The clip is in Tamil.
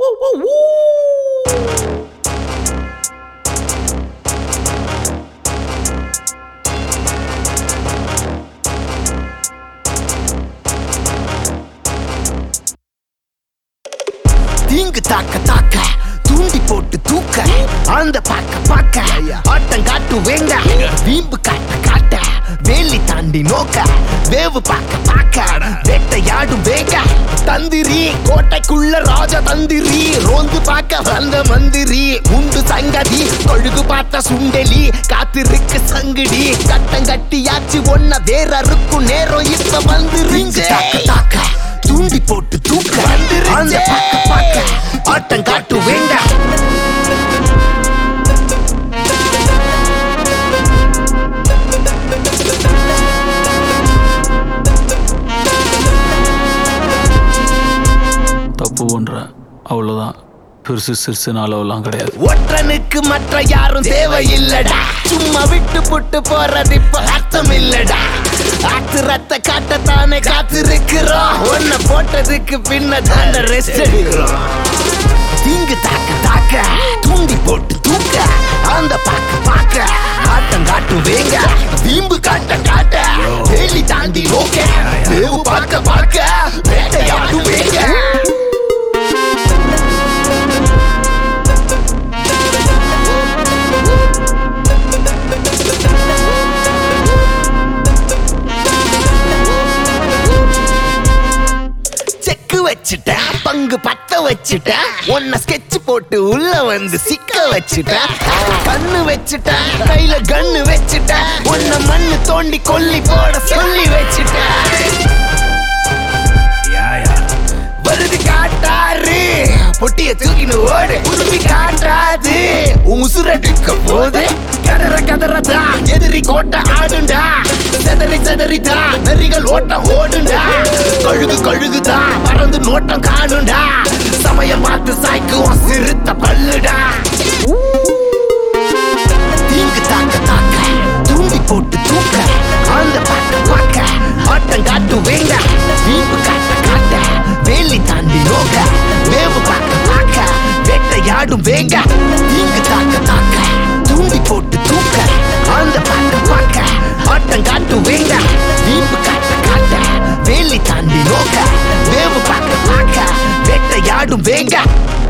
தீங்கு தாக்க தாக்க தூண்டி போட்டு தூக்க அந்த பாக்க பாக்க ஆட்டம் காட்டு வேங்க வீம்பு காட்ட காட்ட வேலி தாண்டி நோக்க வேவு பாக்க பாக்க வேட்டையாடும் வேக தந்திரி கோட்டைக்குள்ள ராஜ தந்திரி ரோந்து பார்க்க வந்த மந்திரி உண்டு சங்கதி கொழுகு பார்த்த சுண்டெலி காத்திருக்கு சங்குடி கட்டம் கட்டியாச்சு ஒன்ன வேற இருக்கும் நேரம் இப்ப வந்துருங்க தாக்க தாக்க தூண்டி போட்டு தூக்க அந்த பாக்க பாக்க ஆட்டம் காட்டு வேண்டாம் தப்பு பண்ற அவ்வளோதான் பெருசு சிறுசுன்னு அளவெல்லாம் கிடையாது ஒற்றனுக்கு மற்ற யாரும் தேவையில்லடா சும்மா விட்டு புட்டு போறது இப்ப அர்த்தம் இல்லடா ஆத்து ரத்த காட்டத்தானே காத்திருக்கிறோம் ஒன்ன போட்டதுக்கு பின்ன தாண்ட ரெஸ்ட் எடுக்கிறோம் தீங்கு தாக்க தாக்க தூண்டி போட்டு தூக்க அந்த பாக்க பாக்க ஆட்டம் காட்டும் வேங்க வீம்பு காட்ட காட்ட வேலி தாண்டி நோக்க வேவு பார்க்க பார்க்க வேட்டையாடும் வேங்க செக்கு வச்சுட்டேன் பங்கு பத்த வச்சுட்டேன் உன்னை ஸ்கெட்ச் போட்டு உள்ள வந்து சிக்க வச்சுட்டேன் கண்ணு வச்சுட்டேன் கையில கண்ணு வச்சுட்டேன் உன்னை மண்ணு தோண்டி கொல்லி போட சொல்லி வச்சுட்டேன் வருது காட்டாரு பொட்டிய தூக்கின்னு ஓடு உருவி காட்டாது உன் உசுரடிக்க போது கதற கதறதா எதிரி கோட்டை ஆடுண்டா செதறி செதறிதா நெறிகள் ஓட்டம் ஓடுண்டா கழுகு கழுகுதா பறந்து நோட்டம் காணுண்டா சமயம் பார்த்து சாய்க்குவோம் சிறுத்த பல்லுடா தீங்கு தாக்க தாக்க தூண்டி போட்டு தூக்க அந்த பாக்க பாக்க ஆட்டம் காட்டு வேங்க வீம்பு காட்ட காட்ட வேலி தாண்டி நோக்க வேவு பார்க்க பார்க்க வேட்டையாடும் வேங்க தீங்கு தாக்க தாக்க தூண்டி போட்டு தூக்க அந்த பாக்க பாக்க ஆட்டம் காட்டு வேங்க வீம்பு காட்ட காட்ட வேலி தாண்டி நோக்க வேவு பார்க்க பார்க்க வேட்டையாடும் வேங்க